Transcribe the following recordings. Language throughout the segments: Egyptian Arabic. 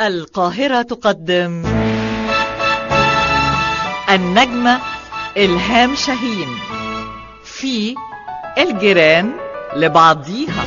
القاهرة تقدم النجمة إلهام شاهين في الجيران لبعضيها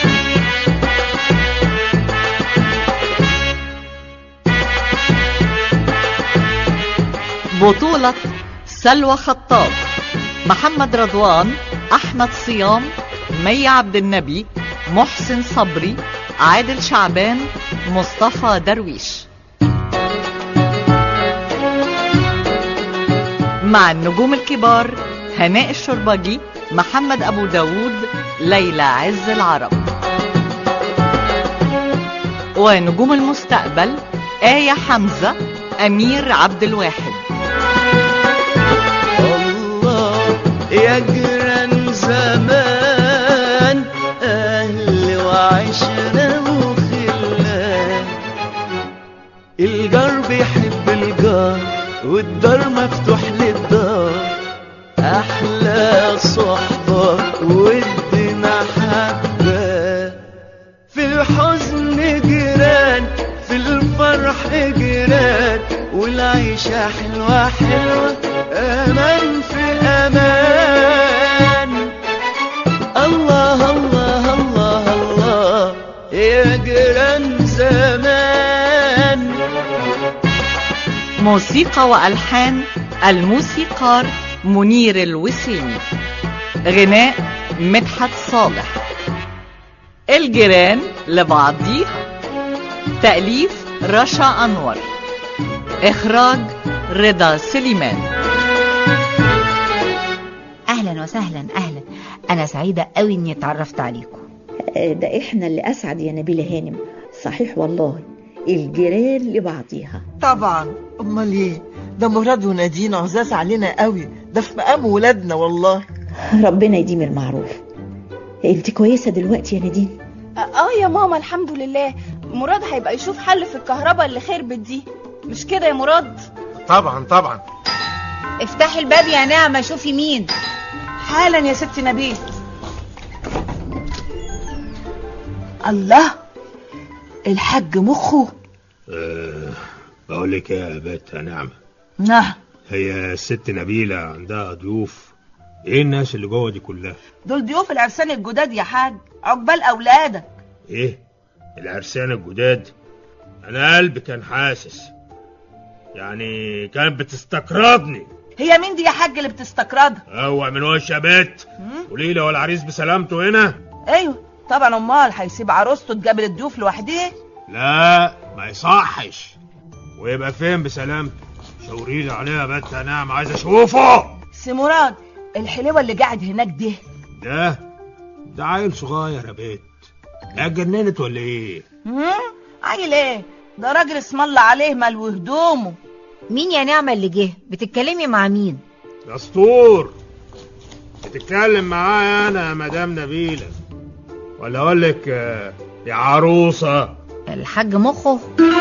بطولة سلوى خطاب محمد رضوان أحمد صيام مي عبد النبي محسن صبري عادل شعبان مصطفى درويش مع النجوم الكبار هناء الشربجي محمد أبو داود ليلى عز العرب ونجوم المستقبل آية حمزة أمير عبد الواحد الله يا جيران زمان أهل وعشرة وخلان الجار بيحب الجار والدار مفتوح للدار أحلى صحبة ود محبة في الحزن جيران في الفرح جيران والعيشة حلوة حلوة أمان في أمان الله الله الله الله يا جيران زمان موسيقى وألحان الموسيقار منير الوسيمي غناء مدحت صالح الجيران لبعضيها تأليف رشا أنور إخراج رضا سليمان اهلا وسهلا اهلا انا سعيده قوي اني اتعرفت عليكم ده احنا اللي اسعد يا نبيلة هانم صحيح والله الجيران لبعضيها طبعا امال ايه ده مراد ونادين عزاز علينا قوي ده في مقام ولادنا والله ربنا يديم المعروف انت كويسة دلوقتي يا نادين اه يا ماما الحمد لله مراد هيبقى يشوف حل في الكهرباء اللي خربت دي مش كده يا مراد طبعا طبعا افتحي الباب يا نعمه شوفي مين حالا يا ست نبيل الله الحاج مخه أه بقول لك يا بت يا نعمة نعم هي الست نبيلة عندها ضيوف ايه الناس اللي جوه دي كلها دول ضيوف العرسان الجداد يا حاج عقبال اولادك ايه العرسان الجداد انا قلبي كان حاسس يعني كانت بتستقرضني هي مين دي يا حاج اللي بتستقرضها اوع من وش يا بت وليلة والعريس بسلامته هنا ايوه طبعا امال هيسيب عروسته تقابل الضيوف لوحديه لا ما يصحش ويبقى فين بسلامته شاوريلي عليها يا بت يا نعمة عايز اشوفه سي مراد الحلوه اللي قاعد هناك ده ده ده عيل صغير يا بت لا اتجننت ولا ايه هم؟ عيل ايه ده راجل اسم الله عليه ملو هدومه مين يا نعمه اللي جه بتتكلمي مع مين دستور بتتكلم معايا انا يا مدام نبيلة ولا اقول لك آه، يا عروسة الحاج مخه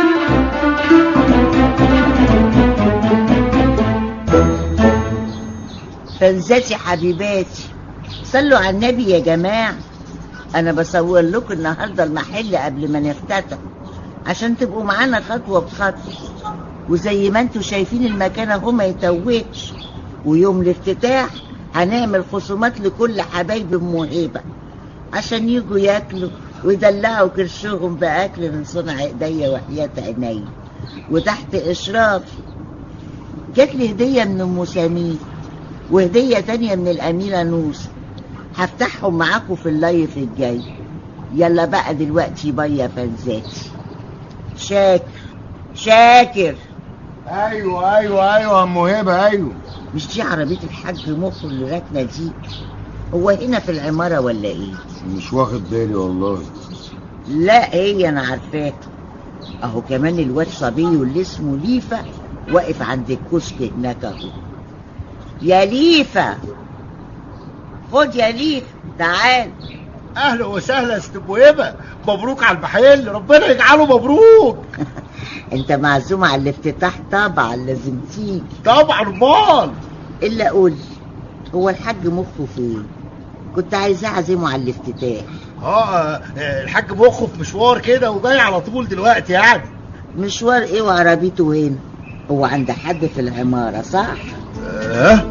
فانزاتي حبيباتي صلوا على النبي يا جماعة أنا بصور لكم النهاردة المحل قبل ما نفتتح عشان تبقوا معانا خطوة بخطوة وزي ما انتوا شايفين المكان اهو ما يتوهش ويوم الافتتاح هنعمل خصومات لكل حبايب ام هبه عشان يجوا ياكلوا ويدلعوا كرشهم بأكل من صنع ايديا وحياة عيني وتحت إشرافي جات لي هدية من أم سمير وهدية تانية من الأميرة نوس هفتحهم معاكم في اللايف الجاي يلا بقى دلوقتي بيا فنزاتي شاكر شاكر ايوه ايوه ايوه يا ام هبه ايوه مش دي عربية الحاج مخ اللي راكنة دي هو هنا في العمارة ولا ايه مش واخد بالي والله لا هي انا عارفاه اهو كمان الواد صبي اللي اسمه ليفا واقف عند الكشك هناك اهو يا ليفا خد يا ليفا تعال اهلا وسهلا يا ست ابو هبه مبروك على المحل ربنا يجعله مبروك انت معزوم على الافتتاح طبعا لازم تيجي طبعا امال الا قول هو الحاج مخه فين كنت عايزاه اعزمه على الافتتاح اه آه، الحاج مخه في مشوار كده وجاي على طول دلوقتي يعني مشوار ايه وعربيته وين هو عند حد في العمارة صح اه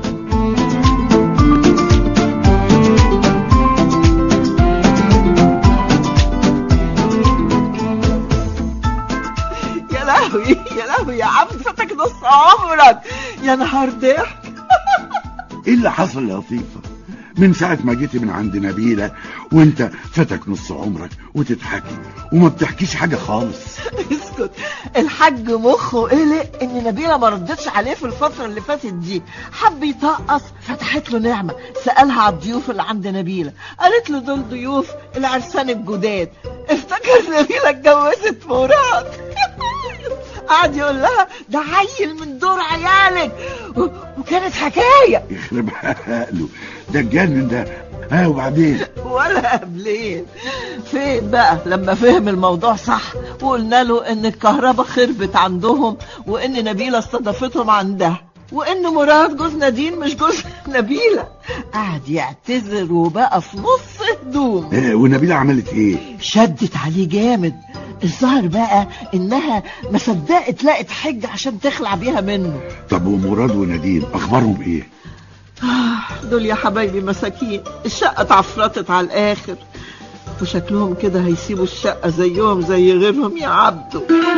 يا لهوي يا لهوي يا عم فاتك نص عمرك يا نهار ضحك ايه اللي حصل يا لطيفة من ساعة ما جيتي من عند نبيلة وانت فاتك نص عمرك وتضحكي وما بتحكيش حاجة خالص اسكت الحاج مخه قلق ان نبيله ما ردتش عليه في الفتره اللي فاتت دي حب يطقص فتحت له نعمه سالها على الضيوف اللي عند نبيله قالت له دول ضيوف العرسان الجداد افتكر نبيله اتجوزت مراد قعد يقول لها ده عيل من دور عيالك و- وكانت حكايه يخرب عقله ده اتجنن ده ها وبعدين ولا قبلين فين بقى لما فهم الموضوع صح وقلنا له ان الكهرباء خربت عندهم وان نبيلة استضافتهم عندها وان مراد جوز نادين مش جوز نبيلة قعد يعتذر وبقى في نص هدوم اه ونبيلة عملت ايه شدت عليه جامد الظاهر بقى انها ما صدقت لقت حجة عشان تخلع بيها منه طب ومراد ونديم اخبارهم ايه آه، دول يا حبايبي مساكين الشقة اتعفرتت على الآخر وشكلهم كده هيسيبوا الشقة زيهم زي غيرهم يا عبدو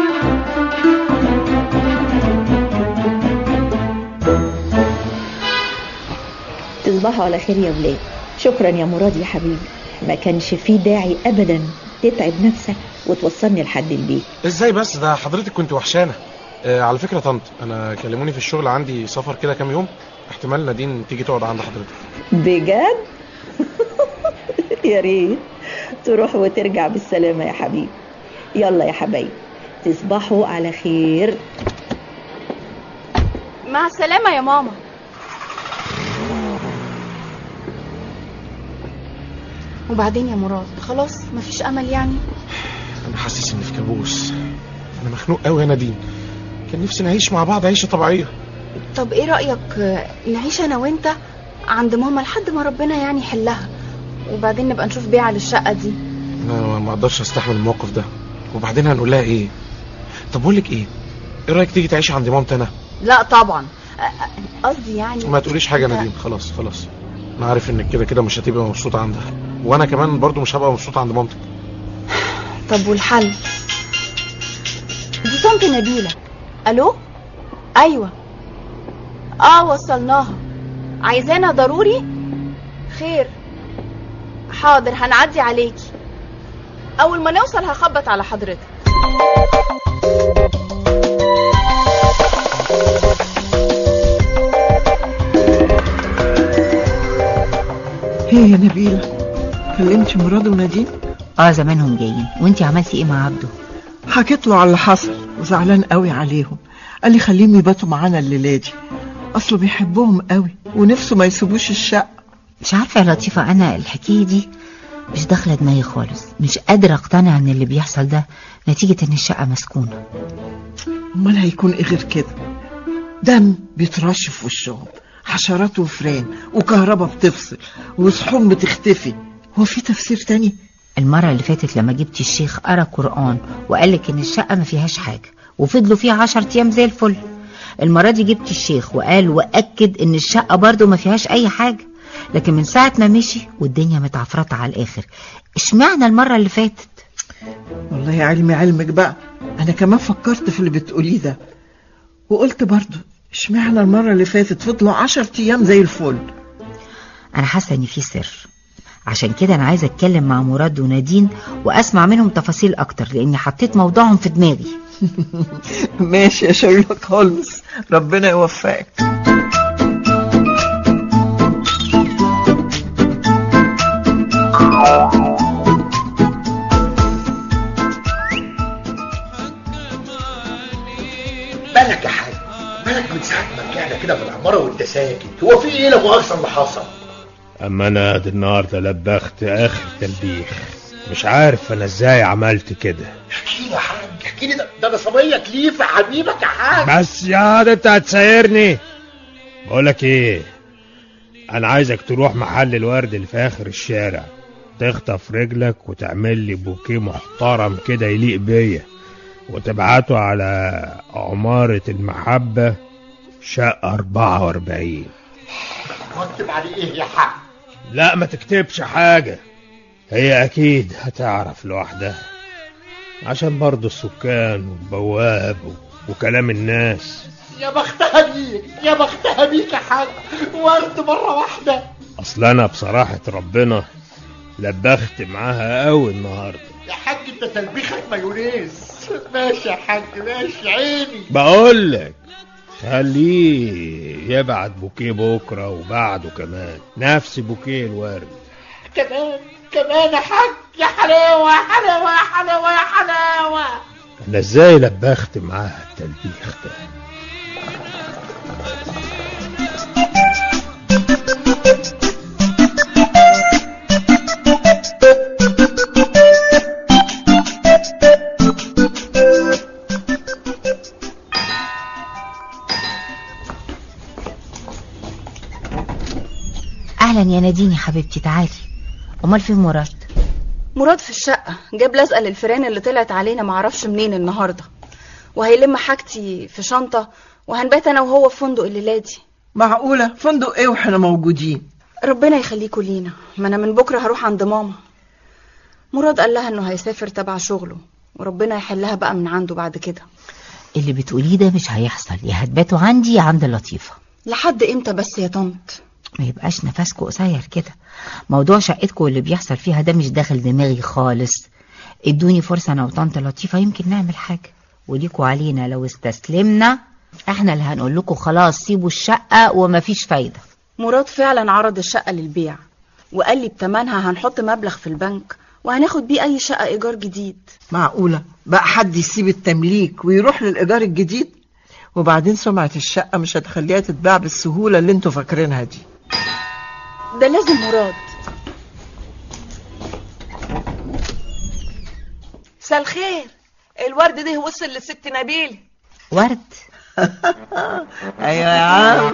تصبحوا على خير يا ولاد شكرا يا مراد يا حبيبي ما كانش فيه داعي ابدا تتعب نفسك وتوصلني لحد البيت ازاي بس ده حضرتك كنت وحشانه آه على فكره طنط انا كلموني في الشغل عندي سفر كده كام يوم احتمال نادين تيجي تقعد عند حضرتك بجد يا ريت تروح وترجع بالسلامة يا حبيبي يلا يا حبايبي تصبحوا على خير مع السلامة يا ماما وبعدين يا مراد خلاص مفيش امل يعني انا حاسس اني في كابوس انا مخنوق قوي يا نادين كان نفسي نعيش مع بعض عيشه طبيعيه طب ايه رأيك آه، نعيش انا وانت عند ماما لحد ما ربنا يعني يحلها وبعدين نبقى نشوف بيعة للشقة دي انا ما اقدرش استحمل الموقف ده وبعدين هنقول لها ايه طب بقول لك ايه ايه رايك تيجي تعيشي عند مامتي انا لا طبعا آه، آه، قصدي يعني ما تقوليش حاجه يا أنت- نادين خلاص خلاص انا عارف انك كده كده مش هتبقى مبسوطه عندها وانا كمان برضو مش هبقى مبسوطه عند مامتك طب والحل دي طنط نبيلة الو ايوه اه وصلناها عايزانا ضروري خير حاضر هنعدي عليكي اول ما نوصل هخبط على حضرتك هي يا نبيلة كلمتي مراد ونادين اه زمانهم جايين وانتي عملتي ايه مع عبده حكيت له على اللي حصل وزعلان قوي عليهم قال لي خليهم يباتوا معانا الليلة دي اصله بيحبهم قوي ونفسه ما يسيبوش الشقة مش عارفة يا لطيفة انا الحكاية دي مش داخلة دماغي خالص مش قادرة اقتنع ان اللي بيحصل ده نتيجة ان الشقة مسكونة امال هيكون ايه غير كده دم بيترش في وشهم حشرات وفران وكهرباء بتفصل وصحون بتختفي هو في تفسير تاني المرة اللي فاتت لما جبتي الشيخ قرا قرآن وقالك ان الشقة ما فيهاش حاجة وفضلوا فيها عشر ايام زي الفل المرة دي جبت الشيخ وقال وأكد ان الشقة برضو ما فيهاش اي حاجة لكن من ساعة ما مشي والدنيا متعفرطة على الاخر اشمعنى المرة اللي فاتت والله يا علمي علمك بقى انا كمان فكرت في اللي بتقوليه ده وقلت برضو اشمعنى المرة اللي فاتت فضلوا عشر ايام زي الفل انا حاسة ان في سر عشان كده انا عايزة اتكلم مع مراد ونادين واسمع منهم تفاصيل اكتر لاني حطيت موضوعهم في دماغي ماشي يا شيرلوك هولمز ربنا يوفقك مالك يا حاج مالك من ساعه ما رجعنا كده في العماره وانت ساكت هو في ايه لا مؤاخذه اللي حصل اما انا دي النهارده لبخت اخر تلبيخ مش عارف انا ازاي عملت كده احكي لي يا حاج احكي لي ده ده انا صبيه كليفه حبيبك يا حاج بس يا ده انت هتسايرني بقولك ايه انا عايزك تروح محل الورد اللي في اخر الشارع تخطف رجلك وتعمل لي بوكيه محترم كده يليق بيا وتبعته على عمارة المحبة شقة 44 واكتب عليه ايه يا حاج لا ما تكتبش حاجة هي أكيد هتعرف لوحدها عشان برضو السكان والبواب وكلام الناس يا بختها بيك يا بختها بيك يا حاج ورد مرة واحدة أصل أنا بصراحة ربنا لبخت معاها أوي النهاردة يا حاج انت تلبيخك مايونيز ماشي يا حاج ماشي عيني بقولك خليه يبعت بوكيه بكرة وبعده كمان نفس بوكيه الورد كمان كمان يا حاج يا حلاوة يا حلاوة يا حلاوة يا حلاوة أنا إزاي لبخت معاها التلبيخ ده اهلا يا نادين يا حبيبتي تعالي امال فين مراد مراد في الشقة جاب لزقة للفيران اللي طلعت علينا معرفش منين النهاردة وهيلم حاجتي في شنطة وهنبات أنا وهو في فندق الليلة دي معقولة فندق ايه واحنا موجودين ربنا يخليكوا لينا ما أنا من بكرة هروح عند ماما مراد قال لها إنه هيسافر تبع شغله وربنا يحلها بقى من عنده بعد كده اللي بتقوليه ده مش هيحصل يا هتباتوا عندي يا عند لطيفة لحد إمتى بس يا طنط ما يبقاش نفسكوا قصير كده موضوع شقتكوا اللي بيحصل فيها ده مش داخل دماغي خالص ادوني فرصة انا وطنط لطيفة يمكن نعمل حاجة وليكوا علينا لو استسلمنا احنا اللي هنقول لكم خلاص سيبوا الشقة ومفيش فايدة مراد فعلا عرض الشقة للبيع وقال لي بتمنها هنحط مبلغ في البنك وهناخد بيه أي شقة إيجار جديد معقولة بقى حد يسيب التمليك ويروح للإيجار الجديد وبعدين سمعة الشقة مش هتخليها تتباع بالسهولة اللي انتوا فاكرينها دي ده لازم مراد مساء الخير الورد ده وصل لست نبيل ورد ايوه يا عم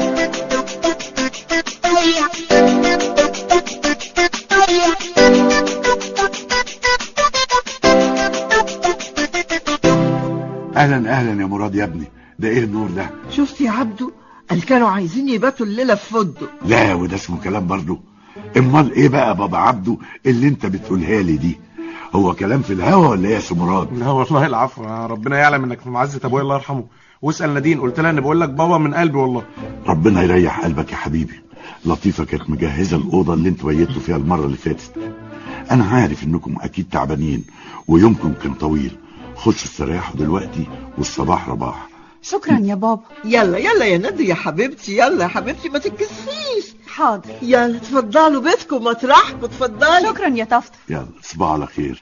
اهلا اهلا يا مراد يا ابني ده ايه النور ده شفت يا عبدو قال كانوا عايزين يباتوا الليلة في فندق لا وده اسمه كلام برضو امال ايه بقى بابا عبده اللي انت بتقولها لي دي هو كلام في الهوا ولا ايه يا سي مراد لا والله العفو ربنا يعلم انك في معزة ابويا الله يرحمه واسال نادين قلت لها اني بقول لك بابا من قلبي والله ربنا يريح قلبك يا حبيبي لطيفة كانت مجهزة الأوضة اللي انتوا بيتوا فيها المرة اللي فاتت أنا عارف إنكم أكيد تعبانين ويومكم كان طويل خشوا استريحوا دلوقتي والصباح رباح شكرا يا بابا يلا يلا يا ندى يا حبيبتي يلا يا حبيبتي ما تتكسفيش حاضر يلا اتفضلوا بيتكم مطرحكم اتفضلي شكرا يا طفطف يلا صباح على خير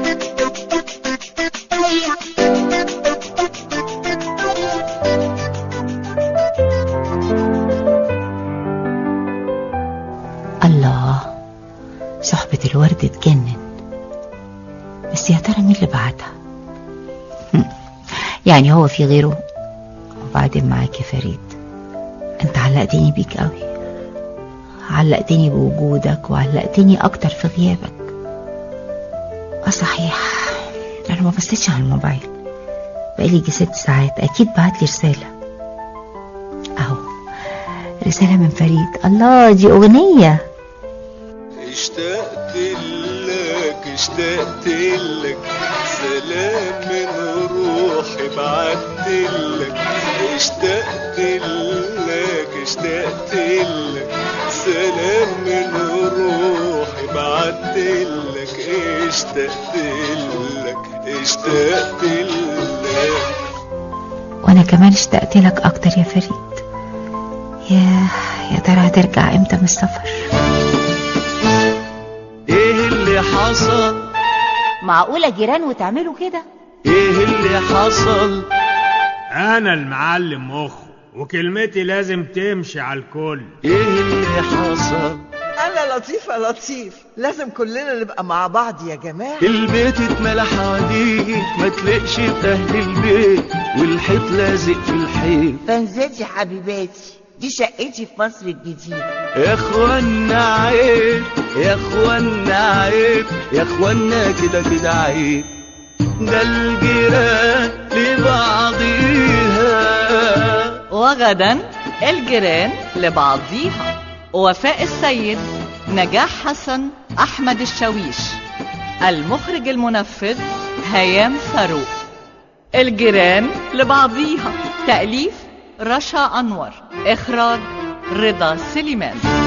الله صحبة الورد تجنن بس يا ترى مين اللي بعتها هم، يعني هو في غيره وبعدين معاك يا فريد انت علقتني بيك قوي علقتني بوجودك وعلقتني اكتر في غيابك اه صحيح انا ما بصيتش على الموبايل بقالي يجي ست ساعات اكيد بعت لي رساله اهو رساله من فريد الله دي اغنيه اشتقت لك اشتقت لك سلام من روحي بعت لك اشتقت لك اشتقت لك سلام من روحي بعت لك اشتقت لك اشتقت لك وانا كمان اشتقت لك اكتر يا فريد يا يا ترى هترجع امتى من السفر ايه اللي حصل معقوله جيران وتعملوا كده ايه اللي حصل انا المعلم مخ وكلمتي لازم تمشي على الكل ايه اللي حصل انا لطيف يا لطيف لازم كلنا نبقى مع بعض يا جماعة البيت اتملى حواديت ما تلاقش في اهل البيت والحيط لازق في الحيط تنزلتي حبيباتي دي شقتي في مصر الجديدة يا اخوانا عيب يا اخوانا عيب يا اخوانا كده كده عيب ده الجيران لبعضيها وغدا الجيران لبعضيها وفاء السيد نجاح حسن أحمد الشاويش المخرج المنفذ هيام فاروق الجيران لبعضيها تأليف رشا أنور إخراج رضا سليمان